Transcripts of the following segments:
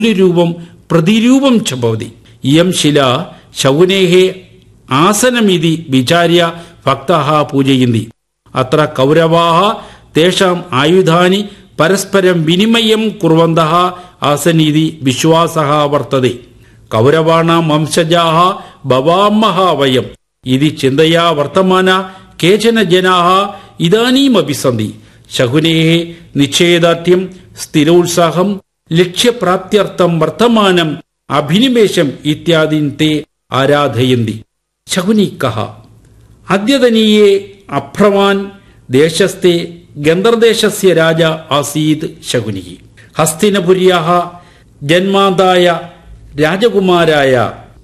രൂപം പ്രതിരൂപം ച ഭവതി ഇയം ശില ശകുനേः ആസനമിതി വിചാര്യ ഭക്താः പൂജയന്തി അത്ര കൗരവാः തേഷാം ആയുധാനി പരസ്പരം വിനിമയം കുർവന്തः ആസനീതി വിശ്വാസः വർത്തते കൗരവാണാം വംശജാः ഭവാമഹ വയം ഇതി ചിന്തയാ വർത്തമാന കേചന ജനാः ഇതാനീമപി സന്തി ശകുനേः നിശ്ചയദാർഢ്യം സ്ഥിരോത്സാഹം ലക്ഷ്യപ്രാപ്ത്യർത്ഥം വർത്തമാനം അഭിനിവേശം ഇത്യാദീൻ തേ ആരാധയന്തി ശകുനി കഹ അദ്യതനീയേ അഭ്രവാൻ ദേശസ്ഥേ ഗന്ധർദേശസ്യ രാജ ആസീത് ശകുനി ഹസ്തിനപുര്യാഹ ജന്മാതായ രാജകുമാരായ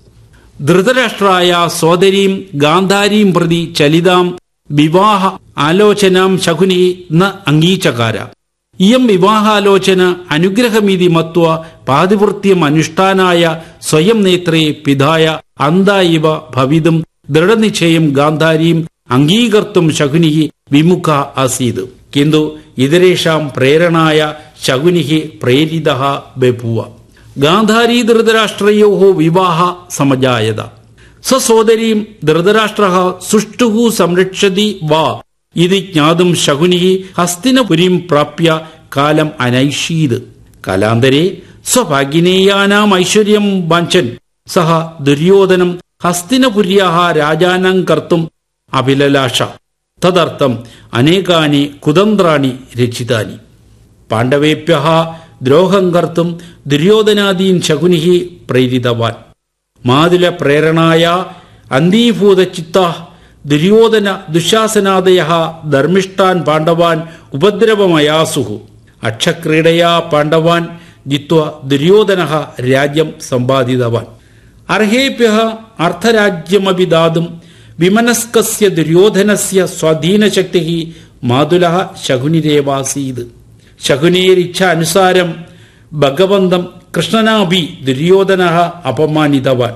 ധൃതരാഷ്ട്രായ സോദരീം ഗാന്ധാരീം പ്രതി ചലിതാം വിവാഹ ആലോചനാം ശകുനി ന അംഗീചകാര ഇയം വിവാഹാലോചന അനുഗ്രഹമിതി മത്വ പാതിവൃത്യം അനുഷ്ഠാനായ സ്വയം നേത്രേ പിതായ അന്ത ഇവ ഭവിതും ദൃഢനിശ്ചയം ഗാന്ധാരീം അംഗീകർത്തും ശകുനി വിമുഖ ആസീത് കിന്തു ഇതരേഷാം പ്രേരണായ ശകുനി പ്രേരിത ബഭൂവ ഗാന്ധാരീ ധൃതരാഷ്ട്രയോ വിവാഹ സമജായത സ്വസോദരീം ധൃതരാഷ്ട്ര സുഷ്ടു സംരക്ഷതി വാ ഇത് ജ്ഞാതും ശകുനി ഹസ്തിനപുരീം പ്രാപ്യ കാലം അനൈഷീത് കാലാന്തരെ സ്വഭാഗിനേയാനാം ഐശ്വര്യം വാഞ്ചൻ സഹ ദുര്യോധനം ഹസ്തിനപുര്യാ രാജാനം കർത്തും അഭിലലാഷ തദർത്ഥം അനേകാനി കുതന്ത്രാണി രചിതാനി പാണ്ഡവേഭ്യ ദ്രോഹം കർത്തും ദുര്യോധനാദീൻ ശകുനി പ്രേരിതവാൻ മാതുല പ്രേരണായ അന്തീഭൂതചിത്ത ദുര്യോധന ദുശാസനാദയ ധർമ്മിഷ്ടാൻ പാണ്ഡവാൻ ഉപദ്രവമയാസുഹു അക്ഷക്രീഡയാ പാണ്ഡവാൻ ജിത്വ ദുര്യോധന രാജ്യം സമ്പാദിതവാൻ അർഹേഭ്യ അർത്ഥരാജ്യമപി ദാതും വിമനസ്കസ്യ ദുര്യോധനസ്യ സ്വാധീനശക്തി മാതുല ശകുനിരേവാസീത് ശകുനേരിച്ഛ അനുസാരം ഭഗവന്തം കൃഷ്ണനാഭി ദുര്യോധന അപമാനിതവാൻ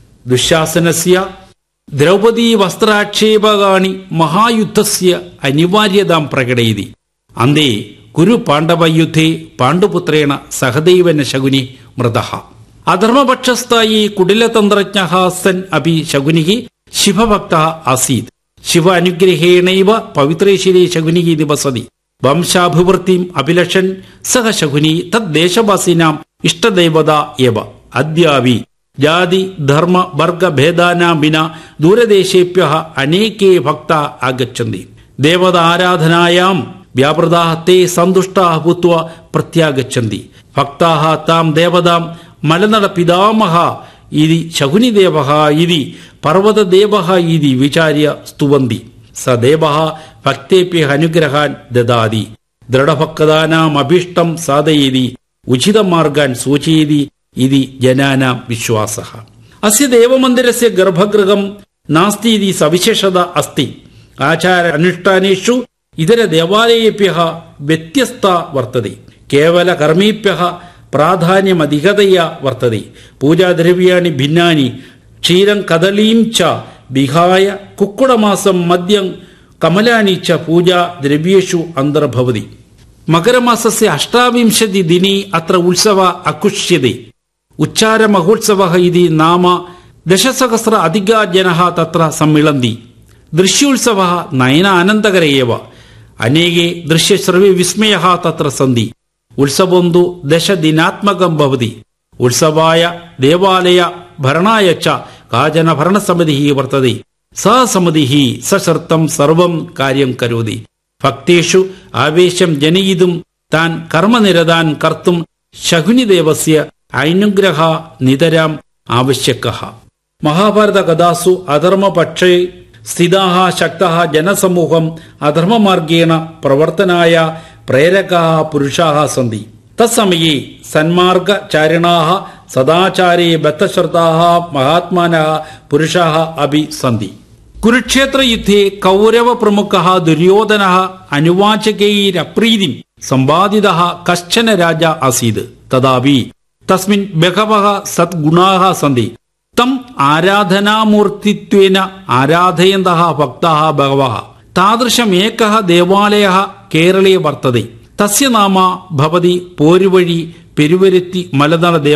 ദുശാസനസ്യ ദ്രൗപദീ വസ്ത്രാക്ഷേപകാണി മഹായുദ്ധസ്യ അനിവാര്യതാം പ്രകടയതി അന്തേ കുരു പാണ്ഡവയുദ്ധേ പാണ്ഡുപുത്രേണ സഹദൈവന ശകുനി മൃത അധർമ്മപക്ഷസ്ഥായി കുടിലതന്ത്രജ്ഞ സൻ അപി ശകുനി ശിവഭക്ത ആസീത് ശിവ അനുഗ്രഹേണൈവ പവിത്രേശ്വരേ ശകുനി നിവസതി വംശാഭിവൃത്തിം അഭിലഷൻ സഹ ശകുനി തദ്ദേശവാസിനാം ഇഷ്ടദൈവത എവ അദ്യാവി ജാതി ധർമ്മ വർഗ ഭേദാനാം വിന ദൂരദേശേഭ്യ അനേകേ ഭക്ത ആഗച്ഛന്തി ദേവത ആരാധനായാം വ്യാപൃതാ തേ സന്തുഷ്ടാ ഭൂത്വ പ്രത്യാഗച്ഛന്തി ഭക്താ താം ദേവതാം മലനട പിതാമഹ ഇതി ശകുനിദേവ ഇതി പർവ്വതദേവ ഇതി വിചാര്യ സ്തുവന്തി സ ദേവ ഭക്തേഭ്യ അനുഗ്രഹാൻ ദദാതി ദൃഢഭക്താനാം അഭീഷ്ടം സാധയതി ഉചിതമാർഗാൻ സൂചയതി ഇതി ജനാനാം വിശ്വാസ അസ്യ ദേവമന്ദിരസ്യ ഗർഭഗൃഹം നാസ്തി ഇതി സവിശേഷത അസ്തി ആചാര അനുഷ്ഠാനേഷു ഇതര ദേവാലയേഭ്യ വ്യത്യസ്ത വർത്തതി കേവല കർമ്മേഭ്യ പ്രാധാന്യമധികതയ വർത്തതി പൂജാദ്രവ്യാണി ഭിന്നാനി ക്ഷീരം കദളീം ച വിഹായ കുക്കുടമാസം മദ്യം കമലാനി ച പൂജാ ദ്രവ്യേഷു അന്തർഭവതി മകരമാസസ്യ അഷ്ടാവിംശതി ദിനി അത്ര ഉത്സവ അകുഷ്യത്തെ ഉച്ചാര മഹോത്സവ ഇതി നാമ ദശസഹസ്ര അധിക ജന തത്ര സമ്മിളന്തി ദൃശ്യോത്സവ നയന ആനന്ദകര ഏവ അനേകേ ദൃശ്യശ്രവ്യ വിസ്മയ തത്ര സന്തി ഉത്സവന്തു ദശദിനാത്മകം ഭവതി ഉത്സവായ ദേവാലയ ഭരണായ ച കാചന ഭരണസമിതി വർത്തതി സ സമിതി സശർത്തം സർവം കാര്യം കരോതി ഭക്തേഷു ആവേശം ജനയിതും താൻ കർമ്മനിരതാൻ കർത്തും ശകുനിദേവസ്യ ഐനുഗ്രഹ നിതരാം ആവശ്യക മഹാഭാരത കഥാസു അധർമ്മപക്ഷേ സ്ഥിതാ ശക്ത ജനസമൂഹം അധർമ്മമാർഗേണ പ്രവർത്തനായ പ്രേരകാ പുരുഷാ സന്തി തത്സമയെ സന്മാർഗചാരിണാ സദാചാരേ ബദ്ധശ്രദ്ധാ മഹാത്മാന പുരുഷാ അഭി സന്തി കുരുക്ഷേത്രയുദ്ധേ കൗരവ പ്രമുഖ ദുര്യോധന അനുവാചകൈരപ്രീതിം സമ്പാദിത കശ്ചന രാജ ആസീത് തഥാപി തസ്മിൻ ബഹവ സദ്ഗുണാ സന്തി തം ആരാധനാമൂർത്തിത്വേന ആരാധയന്ത ഭക്താ ബഹവ താദൃശമേക ദേവാലയ കേരളേ വർത്തതെ തസ്യ നാമ ഭവതി പോരുവഴി പെരുവരുത്തി മലനാള